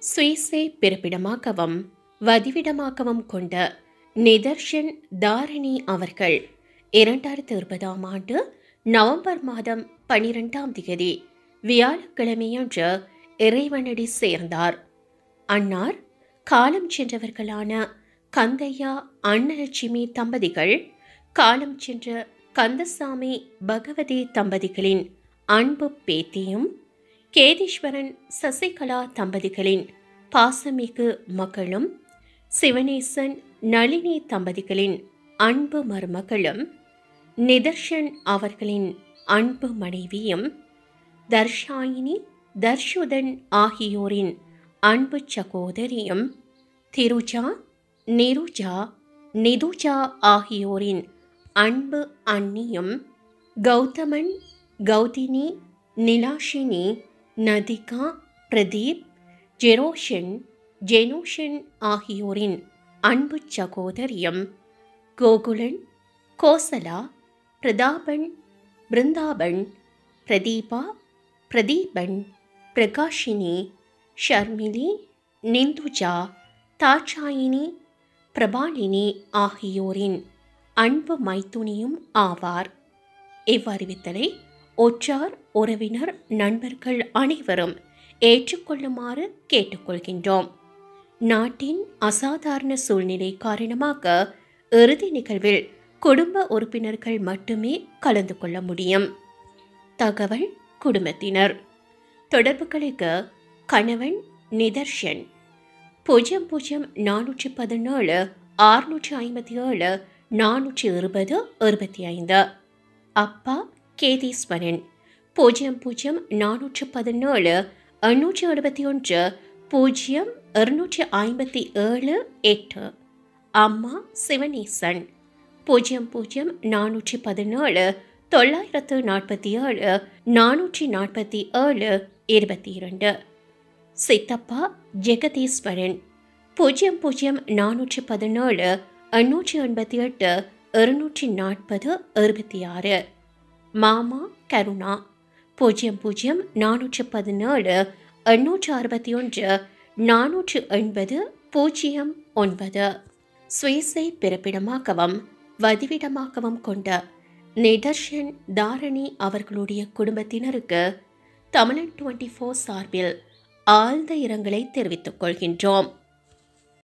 சுயசை பிறப்பிடமாகவும் வதிவிடமாகவும் கொண்ட நிதர்ஷன் தாரிணி அவர்கள் இரண்டாயிரத்தி இருபதாம் ஆண்டு நவம்பர் மாதம் பனிரெண்டாம் தேதி வியாழக்கிழமையன்று இறைவனடி சேர்ந்தார் அன்னார் காலம் சென்றவர்களான கந்தையா அன்னலட்சுமி தம்பதிகள் காலம் சென்ற கந்தசாமி பகவதி தம்பதிகளின் அன்பு பேத்தியும் கேதீஸ்வரன் சசிகலா தம்பதிகளின் பாசமிகு மகளும் சிவனேசன் நளினி தம்பதிகளின் அன்பு மருமகளும் நிதர்ஷன் அவர்களின் அன்பு மனைவியும் தர்ஷாயினி தர்ஷுதன் ஆகியோரின் அன்பு சகோதரியும் திருஜா நிருஜா நிதுஜா ஆகியோரின் அன்பு அண்ணியும் கௌதமன் கௌதினி நிலாஷினி நதிகா பிரதீப் ஜெரோஷன் ஜெனூஷன் ஆகியோரின் அன்பு சகோதரியும் கோகுலன் கோசலா பிரதாபன் பிருந்தாபன் பிரதீபா பிரதீபன் பிரகாஷினி ஷர்மிலி நிந்துஜா தாட்சாயினி பிரபாலினி ஆகியோரின் அன்பு மைத்துனியும் ஆவார் இவ்வறிவித்தலை ஒற்றார் உறவினர் நண்பர்கள் அனைவரும் ஏற்றுக்கொள்ளுமாறு கேட்டுக்கொள்கின்றோம் நாட்டின் அசாதாரண சூழ்நிலை காரணமாக இறுதி நிகழ்வில் குடும்ப உறுப்பினர்கள் மட்டுமே கலந்து கொள்ள முடியும் தகவல் குடும்பத்தினர் தொடர்புகளுக்கு கணவன் நிதர்ஷன் பூஜ்ஜியம் பூஜ்ஜியம் நானூற்றி பதினேழு ஆறுநூற்றி ஐம்பத்தி ஏழு நானூற்றி இருபது இருபத்தி ஐந்து அப்பா கேதீஸ்வரன் பூஜ்ஜியம் பூஜ்ஜியம் நானூற்று பதினேழு எண்ணூற்றி எழுபத்தி ஒன்று பூஜ்ஜியம் இருநூற்றி ஐம்பத்தி ஏழு எட்டு அம்மா சிவனேசன் பூஜ்ஜியம் பூஜ்ஜியம் நானூற்றி பதினேழு தொள்ளாயிரத்து நாற்பத்தி ஏழு நானூற்றி நாற்பத்தி ஏழு இருபத்தி இரண்டு சித்தப்பா ஜெகதீஸ்வரன் பூஜ்ஜியம் பூஜ்ஜியம் நானூற்றி பதினேழு எண்ணூற்றி எண்பத்தி எட்டு இருநூற்றி நாற்பது இருபத்தி ஆறு மாமா கருணா பூஜ்ஜியம் பூஜ்ஜியம் நானூற்று பதினேழு எண்ணூற்று அறுபத்தி ஒன்று நானூற்று எண்பது பூஜ்ஜியம் ஒன்பது சுயசை பிறப்பிடமாகவும் வதிவிடமாகவும் கொண்ட நிதர்ஷன் தாரணி அவர்களுடைய குடும்பத்தினருக்கு தமிழன் டுவெண்ட்டி ஃபோர் சார்பில் ஆழ்ந்த இரங்கலை தெரிவித்துக் கொள்கின்றோம்